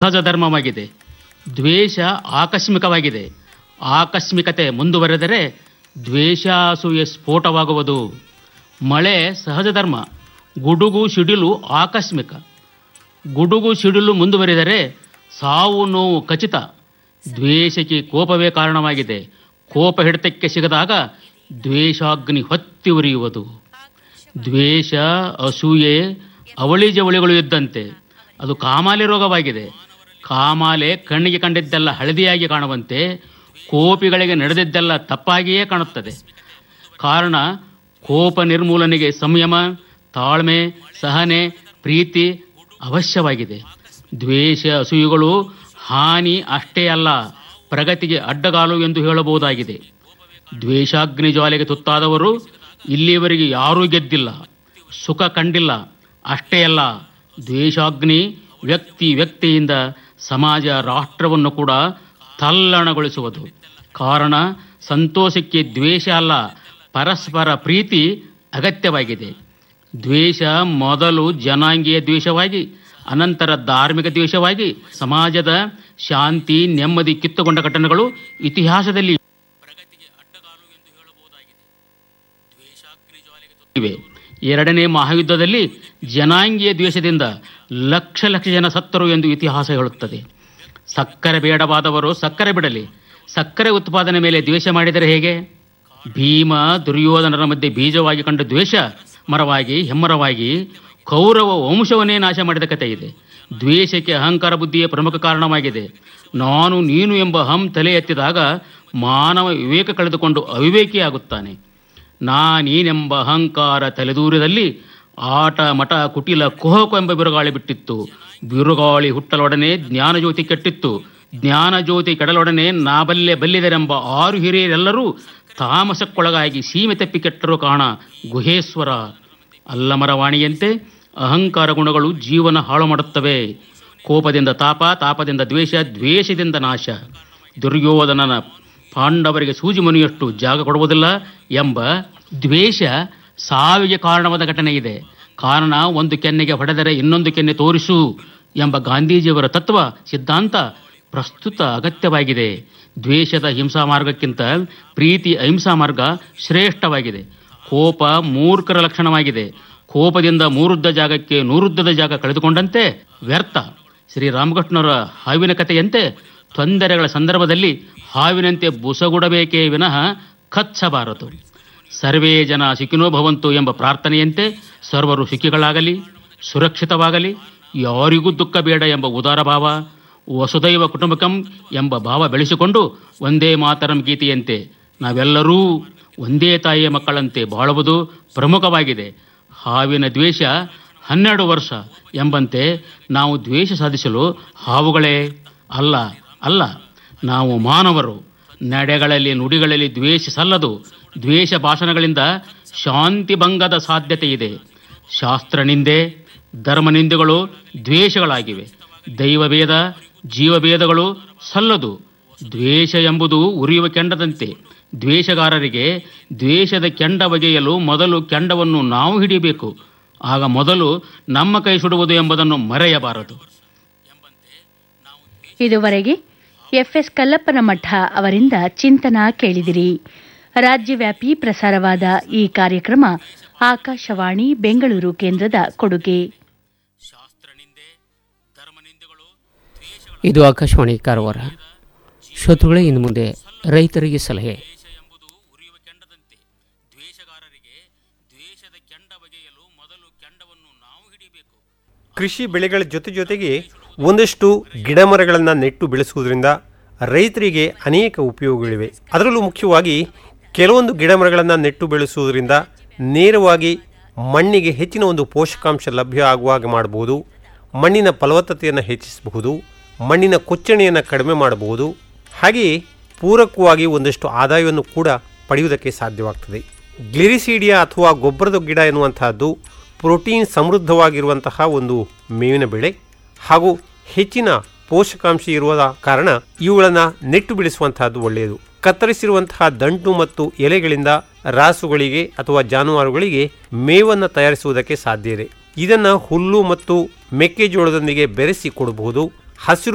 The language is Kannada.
ಸಹಜ ಧರ್ಮವಾಗಿದೆ ದ್ವೇಷ ಆಕಸ್ಮಿಕವಾಗಿದೆ ಆಕಸ್ಮಿಕತೆ ಮುಂದುವರೆದರೆ ದ್ವೇಷಾಸೂಯೆ ಸ್ಫೋಟವಾಗುವುದು ಮಳೆ ಸಹಜ ಧರ್ಮ ಗುಡುಗು ಸಿಡಿಲು ಆಕಸ್ಮಿಕ ಗುಡುಗು ಸಿಡಿಲು ಮುಂದುವರಿದರೆ ಸಾವು ನೋವು ಖಚಿತ ದ್ವೇಷಕ್ಕೆ ಕೋಪವೇ ಕಾರಣವಾಗಿದೆ ಕೋಪ ಹಿಡಿತಕ್ಕೆ ಸಿಗದಾಗ ದ್ವೇಷಾಗ್ನಿ ಹೊತ್ತಿ ಉರಿಯುವುದು ದ್ವೇಷ ಅಸೂಯೆ ಅವಳಿ ಜವಳಿಗಳು ಇದ್ದಂತೆ ಅದು ಕಾಮಾಲೆ ರೋಗವಾಗಿದೆ ಕಾಮಾಲೆ ಕಣ್ಣಿಗೆ ಕಂಡಿದ್ದೆಲ್ಲ ಹಳದಿಯಾಗಿ ಕಾಣುವಂತೆ ಕೋಪಿಗಳಿಗೆ ನಡೆದಿದ್ದೆಲ್ಲ ತಪ್ಪಾಗಿಯೇ ಕಾಣುತ್ತದೆ ಕಾರಣ ಕೋಪ ನಿರ್ಮೂಲನೆಗೆ ಸಂಯಮ ತಾಳ್ಮೆ ಸಹನೆ ಪ್ರೀತಿ ಅವಶ್ಯವಾಗಿದೆ ದ್ವೇಷ ಅಸೂಯುಗಳು ಹಾನಿ ಅಷ್ಟೇ ಅಲ್ಲ ಪ್ರಗತಿಗೆ ಅಡ್ಡಗಾಲು ಎಂದು ಹೇಳಬಹುದಾಗಿದೆ ದ್ವೇಷಾಗ್ನಿ ಜ್ವಾಲೆಗೆ ತುತ್ತಾದವರು ಇಲ್ಲಿಯವರೆಗೆ ಯಾರೂ ಗೆದ್ದಿಲ್ಲ ಸುಖ ಕಂಡಿಲ್ಲ ಅಷ್ಟೇ ಅಲ್ಲ ದ್ವೇಷಾಗ್ನಿ ವ್ಯಕ್ತಿ ವ್ಯಕ್ತಿಯಿಂದ ಸಮಾಜ ರಾಷ್ಟ್ರವನ್ನು ಕೂಡ ತಲ್ಲಣಗೊಳಿಸುವುದು ಕಾರಣ ಸಂತೋಷಕ್ಕೆ ದ್ವೇಷ ಅಲ್ಲ ಪರಸ್ಪರ ಪ್ರೀತಿ ಅಗತ್ಯವಾಗಿದೆ ದ್ವೇಷ ಮೊದಲು ಜನಾಂಗೀಯ ದ್ವೇಷವಾಗಿ ಅನಂತರ ಧಾರ್ಮಿಕ ದ್ವೇಷವಾಗಿ ಸಮಾಜದ ಶಾಂತಿ ನೆಮ್ಮದಿ ಕಿತ್ತುಕೊಂಡ ಘಟನೆಗಳು ಇತಿಹಾಸದಲ್ಲಿ ಇವೆ ಎರಡನೇ ಮಹಾಯುದ್ಧದಲ್ಲಿ ಜನಾಂಗೀಯ ದ್ವೇಷದಿಂದ ಲಕ್ಷ ಲಕ್ಷ ಜನ ಸತ್ತರು ಎಂದು ಇತಿಹಾಸ ಹೇಳುತ್ತದೆ ಸಕ್ಕರೆ ಬೇಡವಾದವರು ಸಕ್ಕರೆ ಬಿಡಲಿ ಸಕ್ಕರೆ ಉತ್ಪಾದನೆ ಮೇಲೆ ದ್ವೇಷ ಮಾಡಿದರೆ ಹೇಗೆ ಭೀಮ ದುರ್ಯೋಧನರ ಮಧ್ಯೆ ಬೀಜವಾಗಿ ಕಂಡ ದ್ವೇಷ ಮರವಾಗಿ ಹೆಮ್ಮರವಾಗಿ ಕೌರವ ವಂಶವನ್ನೇ ನಾಶ ಮಾಡಿದ ಕಥೆ ಇದೆ ದ್ವೇಷಕ್ಕೆ ಅಹಂಕಾರ ಬುದ್ಧಿಯೇ ಪ್ರಮುಖ ಕಾರಣವಾಗಿದೆ ನಾನು ನೀನು ಎಂಬ ಹಂ ತಲೆ ಎತ್ತಿದಾಗ ಮಾನವ ವಿವೇಕ ಕಳೆದುಕೊಂಡು ಅವಿವೇಕಿಯಾಗುತ್ತಾನೆ ನಾನೀನೆಂಬ ಅಹಂಕಾರ ತಲೆದೂರದಲ್ಲಿ ಆಟ ಮಠ ಕುಟಿಲ ಕುಹಕು ಎಂಬ ಬಿರುಗಾಳಿ ಬಿಟ್ಟಿತ್ತು ಬಿರುಗಾಳಿ ಹುಟ್ಟಲೊಡನೆ ಜ್ಞಾನಜ್ಯೋತಿ ಕೆಟ್ಟಿತ್ತು ಜ್ಞಾನಜ್ಯೋತಿ ಕೆಡಲೊಡನೆ ನಾಬಲ್ಲೆ ಬಲ್ಲಿದರೆಂಬ ಆರು ಹಿರಿಯರೆಲ್ಲರೂ ತಾಮಸಕ್ಕೊಳಗಾಗಿ ಸೀಮೆ ತಪ್ಪಿ ಕೆಟ್ಟರು ಕಾಣ ಗುಹೇಶ್ವರ ಅಲ್ಲಮರವಾಣಿಯಂತೆ ಅಹಂಕಾರ ಗುಣಗಳು ಜೀವನ ಹಾಳು ಮಾಡುತ್ತವೆ ಕೋಪದಿಂದ ತಾಪ ತಾಪದಿಂದ ದ್ವೇಷ ದ್ವೇಷದಿಂದ ನಾಶ ದುರ್ಯೋಧನನ ಪಾಂಡವರಿಗೆ ಸೂಜಿ ಮುನಿಯಷ್ಟು ಜಾಗ ಕೊಡುವುದಿಲ್ಲ ಎಂಬ ದ್ವೇಷ ಸಾವಿಗೆ ಕಾರಣವಾದ ಘಟನೆ ಇದೆ ಕಾರಣ ಒಂದು ಕೆನ್ನೆಗೆ ಹೊಡೆದರೆ ಇನ್ನೊಂದು ಕೆನ್ನೆ ತೋರಿಸು ಎಂಬ ಗಾಂಧೀಜಿಯವರ ತತ್ವ ಸಿದ್ಧಾಂತ ಪ್ರಸ್ತುತ ಅಗತ್ಯವಾಗಿದೆ ದ್ವೇಷದ ಹಿಂಸಾ ಮಾರ್ಗಕ್ಕಿಂತ ಪ್ರೀತಿ ಅಹಿಂಸಾ ಮಾರ್ಗ ಶ್ರೇಷ್ಠವಾಗಿದೆ ಕೋಪ ಮೂರ್ಖರ ಲಕ್ಷಣವಾಗಿದೆ ಕೋಪದಿಂದ ಮೂರುದ್ದ ಜಾಗಕ್ಕೆ ನೂರುದ್ದದ ಜಾಗ ಕಳೆದುಕೊಂಡಂತೆ ವ್ಯರ್ಥ ಶ್ರೀರಾಮಕೃಷ್ಣರ ಹಾವಿನ ಕಥೆಯಂತೆ ತೊಂದರೆಗಳ ಸಂದರ್ಭದಲ್ಲಿ ಹಾವಿನಂತೆ ಬುಸಗುಡಬೇಕೇ ವಿನಃ ಕಚ್ಚಬಾರದು ಸರ್ವೇ ಜನ ಸುಖಿನೋ ಭವಂತು ಎಂಬ ಪ್ರಾರ್ಥನೆಯಂತೆ ಸರ್ವರು ಸುಖಿಗಳಾಗಲಿ ಸುರಕ್ಷಿತವಾಗಲಿ ಯಾರಿಗೂ ದುಃಖ ಬೇಡ ಎಂಬ ಉದಾರ ಭಾವ ವಸುದೈವ ಕುಟುಂಬಕಂ ಎಂಬ ಭಾವ ಬೆಳೆಸಿಕೊಂಡು ಒಂದೇ ಮಾತರಂ ಗೀತೆಯಂತೆ ನಾವೆಲ್ಲರೂ ಒಂದೇ ತಾಯಿಯ ಮಕ್ಕಳಂತೆ ಬಾಳುವುದು ಪ್ರಮುಖವಾಗಿದೆ ಹಾವಿನ ದ್ವೇಷ ಹನ್ನೆರಡು ವರ್ಷ ಎಂಬಂತೆ ನಾವು ದ್ವೇಷ ಸಾಧಿಸಲು ಹಾವುಗಳೇ ಅಲ್ಲ ಅಲ್ಲ ನಾವು ಮಾನವರು ನಡೆಗಳಲ್ಲಿ ನುಡಿಗಳಲ್ಲಿ ದ್ವೇಷ ಸಲ್ಲದು ದ್ವೇಷ ಭಾಷಣಗಳಿಂದ ಶಾಂತಿ ಭಂಗದ ಸಾಧ್ಯತೆ ಇದೆ ಶಾಸ್ತ್ರ ನಿಂದೆ ಧರ್ಮ ನಿಂದೆಗಳು ದ್ವೇಷಗಳಾಗಿವೆ ದೈವಭೇದ ಜೀವಭೇದಗಳು ಸಲ್ಲದು ದ್ವೇಷ ಎಂಬುದು ಉರಿಯುವ ಕೆಂಡದಂತೆ ದ್ವೇಷಗಾರರಿಗೆ ದ್ವೇಷದ ಕೆಂಡ ಬಗೆಯಲು ಮೊದಲು ಕೆಂಡವನ್ನು ನಾವು ಹಿಡಿಯಬೇಕು ಆಗ ಮೊದಲು ನಮ್ಮ ಕೈ ಸುಡುವುದು ಎಂಬುದನ್ನು ಮರೆಯಬಾರದು ಇದುವರೆಗೆ ಎಫ್ಎಸ್ ಕಲ್ಲಪ್ಪನ ಮಠ ಅವರಿಂದ ಚಿಂತನ ಕೇಳಿದಿರಿ ರಾಜ್ಯವ್ಯಾಪಿ ಪ್ರಸಾರವಾದ ಈ ಕಾರ್ಯಕ್ರಮ ಆಕಾಶವಾಣಿ ಬೆಂಗಳೂರು ಕೇಂದ್ರದ ಕೊಡುಗೆ ಇದು ಆಕಾಶವಾಣಿ ಕಾರವಾರ ಶ್ರೋತೃಗಳೇ ಇನ್ನು ಮುಂದೆ ರೈತರಿಗೆ ಸಲಹೆ ಕೃಷಿ ಬೆಳೆಗಳ ಜೊತೆ ಜೊತೆಗೆ ಒಂದಷ್ಟು ಗಿಡ ಮರಗಳನ್ನು ನೆಟ್ಟು ಬೆಳೆಸುವುದರಿಂದ ರೈತರಿಗೆ ಅನೇಕ ಉಪಯೋಗಗಳಿವೆ ಅದರಲ್ಲೂ ಮುಖ್ಯವಾಗಿ ಕೆಲವೊಂದು ಗಿಡ ಮರಗಳನ್ನು ನೆಟ್ಟು ಬೆಳೆಸುವುದರಿಂದ ನೇರವಾಗಿ ಮಣ್ಣಿಗೆ ಹೆಚ್ಚಿನ ಒಂದು ಪೋಷಕಾಂಶ ಲಭ್ಯ ಆಗುವ ಹಾಗೆ ಮಾಡಬಹುದು ಮಣ್ಣಿನ ಫಲವತ್ತತೆಯನ್ನು ಹೆಚ್ಚಿಸಬಹುದು ಮಣ್ಣಿನ ಕೊಚ್ಚಣೆಯನ್ನು ಕಡಿಮೆ ಮಾಡಬಹುದು ಹಾಗೆಯೇ ಪೂರಕವಾಗಿ ಒಂದಷ್ಟು ಆದಾಯವನ್ನು ಕೂಡ ಪಡೆಯುವುದಕ್ಕೆ ಸಾಧ್ಯವಾಗ್ತದೆ ಗ್ಲಿರಿಸೀಡಿಯಾ ಅಥವಾ ಗೊಬ್ಬರದ ಗಿಡ ಎನ್ನುವಂತಹದ್ದು ಪ್ರೋಟೀನ್ ಸಮೃದ್ಧವಾಗಿರುವಂತಹ ಒಂದು ಮೇವಿನ ಬೆಳೆ ಹಾಗೂ ಹೆಚ್ಚಿನ ಪೋಷಕಾಂಶ ಇರುವ ಕಾರಣ ಇವುಗಳನ್ನು ನೆಟ್ಟು ಬೆಳೆಸುವಂತಹದ್ದು ಒಳ್ಳೆಯದು ಕತ್ತರಿಸಿರುವಂತಹ ದಂಟು ಮತ್ತು ಎಲೆಗಳಿಂದ ರಾಸುಗಳಿಗೆ ಅಥವಾ ಜಾನುವಾರುಗಳಿಗೆ ಮೇವನ್ನು ತಯಾರಿಸುವುದಕ್ಕೆ ಸಾಧ್ಯ ಇದೆ ಇದನ್ನು ಹುಲ್ಲು ಮತ್ತು ಮೆಕ್ಕೆಜೋಳದೊಂದಿಗೆ ಬೆರೆಸಿ ಕೊಡಬಹುದು ಹಸಿರು